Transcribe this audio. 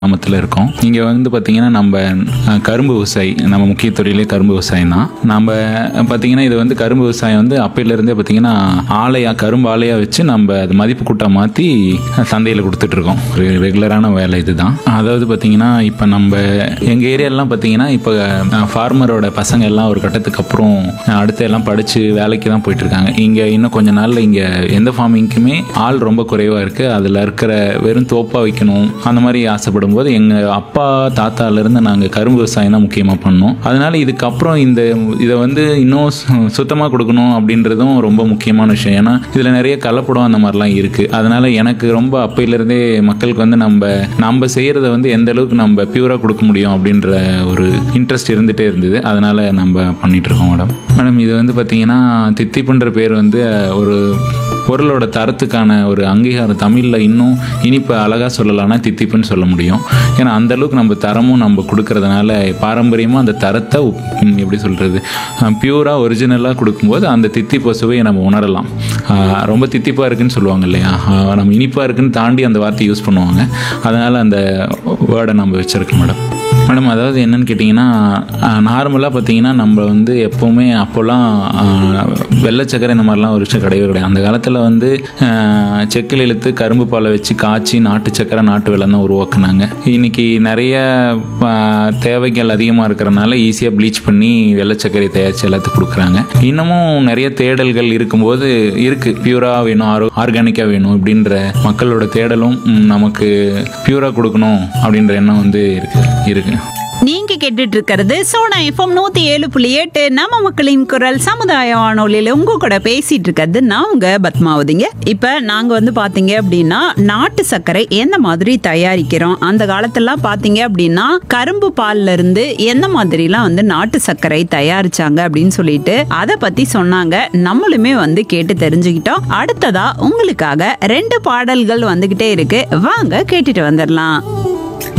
கிராமத்தில் இருக்கோம் இங்கே வந்து பார்த்தீங்கன்னா நம்ம அஹ், கரும்பு விவசாயி நம்ம முக்கிய தொழிலே கரும்பு விவசாயம் தான் நம்ம பார்த்தீங்கன்னா இது வந்து கரும்பு விவசாயம் வந்து அப்பையிலேருந்தே பார்த்தீங்கன்னா ஆலையா கரும்பு ஆலையா வச்சு நம்ம அது மதிப்பு கூட்டாக மாற்றி சந்தையில் கொடுத்துட்ருக்கோம் ஒரு ரெகுலரான வேலை இதுதான் அதாவது பார்த்தீங்கன்னா இப்போ நம்ம எங்கள் ஏரியாலாம் பார்த்தீங்கன்னா இப்போ ஃபார்மரோட பசங்க எல்லாம் ஒரு கட்டத்துக்கு அப்புறம் அடுத்து எல்லாம் படித்து வேலைக்கு தான் போயிட்டு இருக்காங்க இங்கே இன்னும் கொஞ்ச நாளில் இங்கே எந்த ஃபார்மிங்க்குமே ஆள் ரொம்ப குறைவாக இருக்குது அதில் இருக்கிற வெறும் தோப்பாக வைக்கணும் அந்த மாதிரி ஆசைப்படும் போது எங்கள் அப்பா தாத்தாலேருந்து நாங்கள் கரும்பு விவசாயம் தான் முக்கியமாக பண்ணோம் அதனால இதுக்கப்புறம் இந்த இதை வந்து இன்னும் சுத்தமாக கொடுக்கணும் அப்படின்றதும் ரொம்ப முக்கியமான விஷயம் ஏன்னா இதில் நிறைய கலப்படம் அந்த மாதிரிலாம் இருக்குது அதனால எனக்கு ரொம்ப அப்பையிலேருந்தே மக்களுக்கு வந்து நம்ம நம்ம செய்கிறத வந்து எந்த அளவுக்கு நம்ம பியூராக கொடுக்க முடியும் அப்படின்ற ஒரு இன்ட்ரெஸ்ட் இருந்துகிட்டே இருந்தது அதனால நம்ம பண்ணிட்டு இருக்கோம் மேடம் மேடம் இது வந்து பார்த்தீங்கன்னா தித்திப்புன்ற பேர் வந்து ஒரு பொருளோட தரத்துக்கான ஒரு அங்கீகாரம் தமிழில் இன்னும் இனிப்பு அழகாக சொல்லலாம்னா தித்திப்புன்னு சொல்ல முடியும் ஏன்னா அந்த அளவுக்கு நம்ம தரமும் நம்ம கொடுக்கறதுனால பாரம்பரியமாக அந்த தரத்தை உப்- ம், எப்படி சொல்கிறது பியூராக ஒரிஜினலாக கொடுக்கும்போது அந்த தித்திப்பு சுவையை நம்ம உணரலாம் ஆஹ் ரொம்ப தித்திப்பாக இருக்குன்னு சொல்லுவாங்க இல்லையா ஆஹ் நம்ம இனிப்பாக இருக்குன்னு தாண்டி அந்த வார்த்தை யூஸ் பண்ணுவாங்க அதனால் அந்த வேர்டை நம்ம வச்சுருக்கோம் மேடம் மேடம் அதாவது என்னன்னு கேட்டிங்கன்னா நார்மலாக பார்த்தீங்கன்னா நம்ம வந்து எப்போவுமே அப்போல்லாம் ஆஹ், வெள்ளை சக்கரை இந்த மாதிரிலாம் ஒரு விஷயம் கிடையவே கிடையாது அந்த காலத்தில் வந்து ஆஹ், செக்கில் இழுத்து கரும்பு பாலை வச்சு காய்ச்சி நாட்டு சக்கரை நாட்டு வெள்ளம் தான் உருவாக்குனாங்க இன்னைக்கு நிறைய ஆஹ், தேவைகள் அதிகமாக இருக்கிறனால ஈஸியாக ப்ளீச் பண்ணி வெள்ளை சர்க்கரை தயாரித்து எல்லாத்துக்கும் கொடுக்குறாங்க இன்னமும் நிறைய தேடல்கள் இருக்கும்போது இருக்குது பியூராக வேணும் ஆரோ ஆர்கானிக்காக வேணும் இப்படின்ற மக்களோட தேடலும் ம், நமக்கு பியூராக கொடுக்கணும் அப்படின்ற எண்ணம் வந்து இருக்கு இருக்கு நீங்க கேட்டுட்டு இருக்கிறது சோனா எஃப்எம் நூத்தி ஏழு புள்ளி எட்டு நம்ம மக்களின் குரல் சமுதாய வானொலியில உங்க கூட பேசிட்டு இருக்கிறது நான் உங்க பத்மாவதிங்க இப்ப நாங்க வந்து பாத்தீங்க அப்படின்னா நாட்டு சர்க்கரை எந்த மாதிரி தயாரிக்கிறோம் அந்த காலத்துலாம் பாத்தீங்க அப்படின்னா கரும்பு பால்ல இருந்து எந்த மாதிரிலாம் வந்து நாட்டு சர்க்கரை தயாரிச்சாங்க அப்படின்னு சொல்லிட்டு அதை பத்தி சொன்னாங்க நம்மளுமே வந்து கேட்டு தெரிஞ்சுக்கிட்டோம் அடுத்ததா உங்களுக்காக ரெண்டு பாடல்கள் வந்துகிட்டே இருக்கு வாங்க கேட்டுட்டு வந்துடலாம்